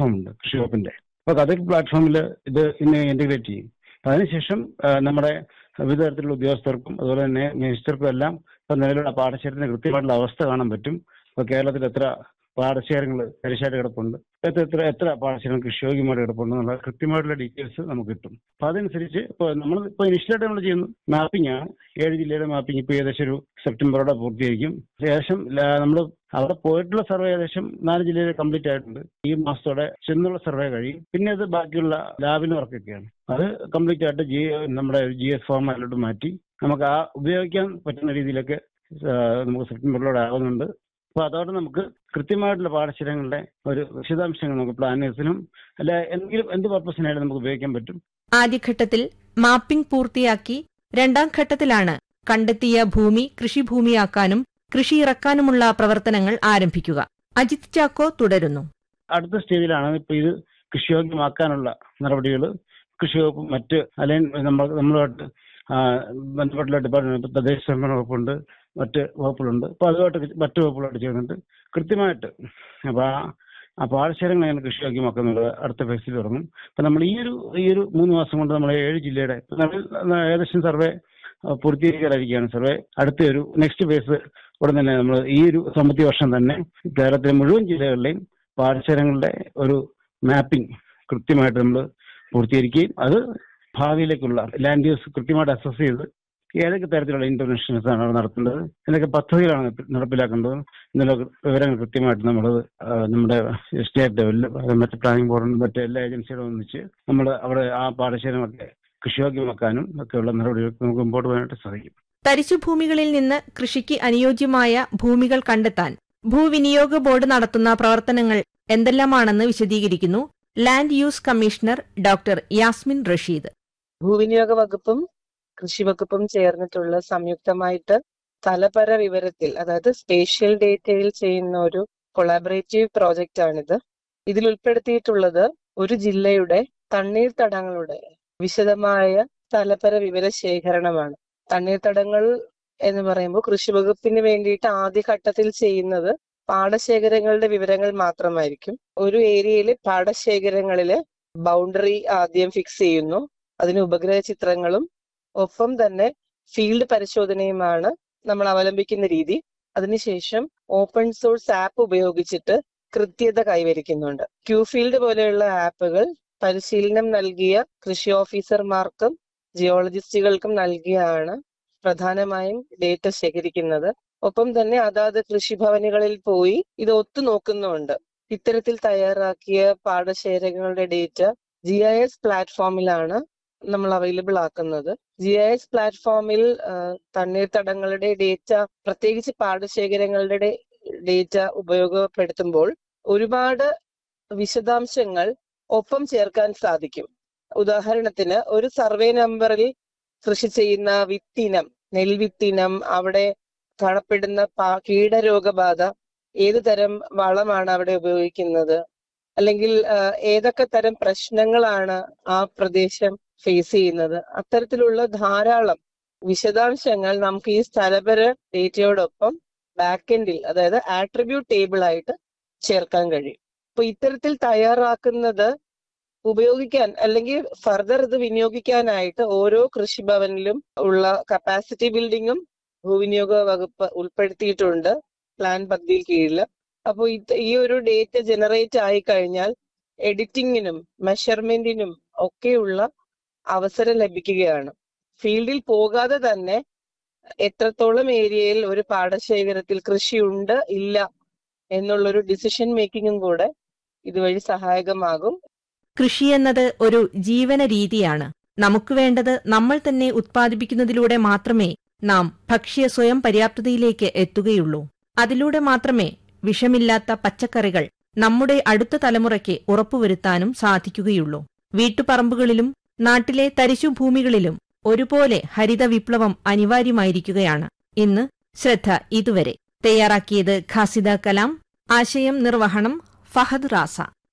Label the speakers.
Speaker 1: platform ഉണ്ട് കൃഷി വകുപ്പിന്റെ അപ്പൊ കഥക് പ്ലാറ്റ്ഫോമിൽ ഇത് ഇന്ന് ഇന്റഗ്രേറ്റ് ചെയ്യും അപ്പൊ അതിനുശേഷം ആ, നമ്മുടെ വിവിധ തരത്തിലുള്ള ഉദ്യോഗസ്ഥർക്കും അതുപോലെ തന്നെ മിനിസ്റ്റർക്കും എല്ലാം ഇപ്പൊ നിലവിലുള്ള പാടശേഖരത്തിന് കൃത്യമായിട്ടുള്ള അവസ്ഥ കാണാൻ പറ്റും ഇപ്പൊ കേരളത്തിൽ എത്ര പാടശേഖരങ്ങൾ തരിശായിട്ട് കിടപ്പുണ്ട് എത്ര എത്ര എത്ര പാടശേഖരം കൃഷിയോഗ്യമായിട്ട് കിടപ്പുണ്ട് എന്നുള്ള കൃത്യമായിട്ടുള്ള ഡീറ്റെയിൽസ് നമുക്ക് കിട്ടും അപ്പൊ അതനുസരിച്ച് ഇപ്പൊ നമ്മൾ ഇപ്പൊ ഇനിഷ്യലായിട്ട് നമ്മൾ ചെയ്യുന്നു മാപ്പിംഗ് ആണ് ഏഴ് ജില്ലയുടെ മാപ്പിംഗ് ഇപ്പൊ ഏകദേശം ഒരു സെപ്റ്റംബറോടെ പൂർത്തീകരിക്കും ഏകദേശം നമ്മൾ അവിടെ പോയിട്ടുള്ള സർവേ ഏകദേശം നാല് ജില്ലയിൽ കംപ്ലീറ്റ് ആയിട്ടുണ്ട് ഈ മാസത്തോടെ ചെന്നുള്ള സർവേ കഴിയും പിന്നെ അത് ബാക്കിയുള്ള ലാബിന് വർക്കൊക്കെയാണ് അത് കംപ്ലീറ്റ് ആയിട്ട് ജി നമ്മുടെ ജി എസ് ഫോർമാറ്റിലോട്ട് മാറ്റി നമുക്ക് ആ ഉപയോഗിക്കാൻ പറ്റുന്ന രീതിയിലൊക്കെ ആ, നമുക്ക് സെപ്റ്റംബറിലൂടെ ആകുന്നുണ്ട് അപ്പൊ അതോടെ നമുക്ക് കൃത്യമായിട്ടുള്ള പാടശേഖരങ്ങളുടെ ഒരു വിശദാംശങ്ങൾ നമുക്ക് പ്ലാനേഴ്സിനും അല്ല എന്തെങ്കിലും എന്ത് പർപ്പസിനായാലും നമുക്ക് ഉപയോഗിക്കാൻ പറ്റും
Speaker 2: ആദ്യഘട്ടത്തിൽ മാപ്പിംഗ് പൂർത്തിയാക്കി രണ്ടാം ഘട്ടത്തിലാണ് കണ്ടെത്തിയ ഭൂമി കൃഷിഭൂമിയാക്കാനും കൃഷി ഇറക്കാനുമുള്ള പ്രവർത്തനങ്ങൾ ആരംഭിക്കുക അജിത് ചാക്കോ തുടരുന്നു
Speaker 1: അടുത്ത സ്റ്റേജിലാണ് ഇപ്പൊ ഇത് കൃഷിയോഗ്യമാക്കാനുള്ള നടപടികൾ കൃഷി വകുപ്പ് മറ്റ് അല്ലെങ്കിൽ നമ്മൾ നമ്മളുമായിട്ട് ആ, ബന്ധപ്പെട്ടുള്ള ഡിപ്പാർട്ട്മെന്റ് തദ്ദേശ സ്വയംഭരണ വകുപ്പുണ്ട് മറ്റ് വകുപ്പുകളുണ്ട് അപ്പൊ അതുമായിട്ട് മറ്റ് വകുപ്പുകളായിട്ട് ചെയ്യുന്നുണ്ട് കൃത്യമായിട്ട് അപ്പൊ ആ ആ പാടശേഖരങ്ങൾ എങ്ങനെ കൃഷിയോഗ്യമാക്കുന്നുള്ളത് അടുത്ത ഫേസിൽ തുടങ്ങും അപ്പൊ നമ്മൾ ഈ ഒരു ഈ ഒരു മൂന്ന് മാസം കൊണ്ട് നമ്മൾ ഏഴ് ജില്ലയുടെ ഇപ്പൊ നമ്മൾ ഏകദേശം സർവേ പൂർത്തീകരിക്കാനിരിക്കുകയാണ് സർവേ അടുത്ത ഒരു നെക്സ്റ്റ് ഫേസ് ഉടൻ തന്നെ നമ്മൾ ഈ ഒരു സാമ്പത്തിക വർഷം തന്നെ കേരളത്തിലെ മുഴുവൻ ജില്ലകളിലെയും പാടശേഖരങ്ങളുടെ ഒരു മാപ്പിംഗ് കൃത്യമായിട്ട് നമ്മൾ പൂർത്തീകരിക്കുകയും അത് ഭാവിയിലേക്കുള്ള ലാൻഡ് യൂസ് കൃത്യമായിട്ട് അസസ് ചെയ്ത് ഏതൊക്കെ തരത്തിലുള്ള ഇന്റർവെൻഷൻസ് ആണ് അവിടെ നടത്തേണ്ടത് എന്തൊക്കെ പദ്ധതികളാണ് നടപ്പി- നടപ്പിലാക്കേണ്ടത് എന്നുള്ള വിവരങ്ങൾ കൃത്യമായിട്ട് നമ്മൾ നമ്മുടെ സ്റ്റേറ്റ് ലെവലിൽ മറ്റ് പ്ലാനിംഗ് ബോർഡും മറ്റ് എല്ലാ ഏജൻസികളും ഒന്നിച്ച് നമ്മൾ അവിടെ ആ പാടശേഖരങ്ങളൊക്കെ കൃഷിയോഗ്യമാക്കാനും ഒക്കെയുള്ള നടപടികൾക്ക് നമുക്ക് മുമ്പോട്ട് പോകാനായിട്ട് സാധിക്കും
Speaker 2: തരിശുഭൂമികളിൽ നിന്ന് കൃഷിക്ക് അനുയോജ്യമായ ഭൂമികൾ കണ്ടെത്താൻ ഭൂവിനിയോഗ ബോർഡ് നടത്തുന്ന പ്രവർത്തനങ്ങൾ എന്തെല്ലാമാണെന്ന് വിശദീകരിക്കുന്നു land use commissioner doctor Yasmin Rasheed
Speaker 3: ഭൂവിനിയോഗ വകുപ്പും കൃഷി വകുപ്പും ചേർന്നിട്ടുള്ള സംയുക്തമായിട്ട് തലപര വിവരത്തിൽ അതായത് സ്പേഷ്യൽ ഡേറ്റയിൽ ചെയ്യുന്ന ഒരു കൊളാബറേറ്റീവ് പ്രോജക്റ്റ് ആണിത് ഇതിൽ ഉൾപ്പെടുത്തിയിട്ടുള്ളത് ഒരു ജില്ലയുടെ തണ്ണീർത്തടങ്ങളുടെ വിശദമായ തലപര വിവര ശേഖരണമാണ് തണ്ണീർത്തടങ്ങൾ എന്ന് പറയുമ്പോൾ കൃഷി വകുപ്പിന് വേണ്ടിയിട്ട് ആദ്യഘട്ടത്തിൽ ചെയ്യുന്നത് പാടശേഖരങ്ങളുടെ വിവരങ്ങൾ മാത്രമായിരിക്കും ഒരു ഏരിയയിലെ പാടശേഖരങ്ങളിലെ ബൗണ്ടറി ആദ്യം ഫിക്സ് ചെയ്യുന്നു അതിന് ഉപഗ്രഹ ചിത്രങ്ങളും ഒപ്പം തന്നെ ഫീൽഡ് പരിശോധനയുമാണ് നമ്മൾ അവലംബിക്കുന്ന രീതി അതിനുശേഷം ഓപ്പൺ സോഴ്സ് ആപ്പ് ഉപയോഗിച്ചിട്ട് കൃത്യത കൈവരിക്കുന്നുണ്ട് ക്യൂ ഫീൽഡ് പോലെയുള്ള ആപ്പുകൾ പരിശീലനം നൽകിയ കൃഷി ഓഫീസർമാർക്കും ജിയോളജിസ്റ്റുകൾക്കും നൽകിയാണ് പ്രധാനമായും ഡേറ്റ ശേഖരിക്കുന്നത് ഒപ്പം തന്നെ അതാത് കൃഷിഭവനുകളിൽ പോയി ഇത് ഒത്തു നോക്കുന്നുമുണ്ട് ഇത്തരത്തിൽ തയ്യാറാക്കിയ പാടശേഖരങ്ങളുടെ ഡേറ്റ ജി ഐ എസ് പ്ലാറ്റ്ഫോമിലാണ് നമ്മൾ അവൈലബിൾ ആക്കുന്നത് ജി ഐ എസ് പ്ലാറ്റ്ഫോമിൽ തണ്ണീർത്തടങ്ങളുടെ ഡേറ്റ പ്രത്യേകിച്ച് പാടശേഖരങ്ങളുടെ ഡേറ്റ ഉപയോഗപ്പെടുത്തുമ്പോൾ ഒരുപാട് വിശദാംശങ്ങൾ ഒപ്പം ചേർക്കാൻ സാധിക്കും ഉദാഹരണത്തിന് ഒരു സർവേ നമ്പറിൽ കൃഷി ചെയ്യുന്ന വിത്തിനം നെൽവിത്തിനം അവിടെ കാണപ്പെടുന്ന പാ- കീടരോഗബാധ ഏത് തരം വളമാണ് അവിടെ ഉപയോഗിക്കുന്നത് അല്ലെങ്കിൽ ആ, ഏതൊക്കെ തരം പ്രശ്നങ്ങളാണ് ആ പ്രദേശം ഫേസ് ചെയ്യുന്നത് അത്തരത്തിലുള്ള ധാരാളം വിശദാംശങ്ങൾ നമുക്ക് ഈ സ്ഥലപര ഡേറ്റയോടൊപ്പം ബാക്കെൻഡിൽ അതായത് ആട്രിബ്യൂട്ട് ടേബിൾ ആയിട്ട് ചേർക്കാൻ കഴിയും അപ്പൊ ഇത്തരത്തിൽ തയ്യാറാക്കുന്നത് ഉപയോഗിക്കാൻ അല്ലെങ്കിൽ ഫർദർ ഇത് വിനിയോഗിക്കാനായിട്ട് ഓരോ കൃഷിഭവനിലും ഉള്ള കപ്പാസിറ്റി ബിൽഡിങ്ങും ഭൂവിനിയോഗ വകുപ്പ് ഉൾപ്പെടുത്തിയിട്ടുണ്ട് പ്ലാൻ പദ്ധതിയിൽ കീഴിൽ അപ്പോൾ ഇത് ഈ ഒരു ഡേറ്റ ജനറേറ്റ് ആയി കഴിഞ്ഞാൽ എഡിറ്റിങ്ങിനും മെഷർമെന്റിനും ഒക്കെയുള്ള അവസരം ലഭിക്കുകയാണ് ഫീൽഡിൽ പോകാതെ തന്നെ എത്രത്തോളം ഏരിയയിൽ ഒരു പാടശേഖരത്തിൽ കൃഷിയുണ്ട് ഇല്ല എന്നുള്ളൊരു ഡിസിഷൻ മേക്കിങ്ങും കൂടെ ഇതുവഴി സഹായകമാകും
Speaker 2: കൃഷി എന്നത് ഒരു ജീവന രീതിയാണ് നമുക്ക് വേണ്ടത് നമ്മൾ തന്നെ ഉത്പാദിപ്പിക്കുന്നതിലൂടെ മാത്രമേ നാം ഭക്ഷ്യ സ്വയം പര്യാപ്തതയിലേക്ക് എത്തുകയുള്ളൂ അതിലൂടെ മാത്രമേ വിഷമില്ലാത്ത പച്ചക്കറികൾ നമ്മുടെ അടുത്ത തലമുറയ്ക്ക് ഉറപ്പുവരുത്താനും സാധിക്കുകയുള്ളൂ വീട്ടുപറമ്പുകളിലും നാട്ടിലെ തരിശുഭൂമികളിലും ഒരുപോലെ ഹരിത വിപ്ലവം അനിവാര്യമായിരിക്കുകയാണ് ഇന്ന് ശ്രദ്ധ ഇതുവരെ തയ്യാറാക്കിയത് ഖാസിദ കലാം ആശയം നിർവഹണം ഫഹദ് റാസ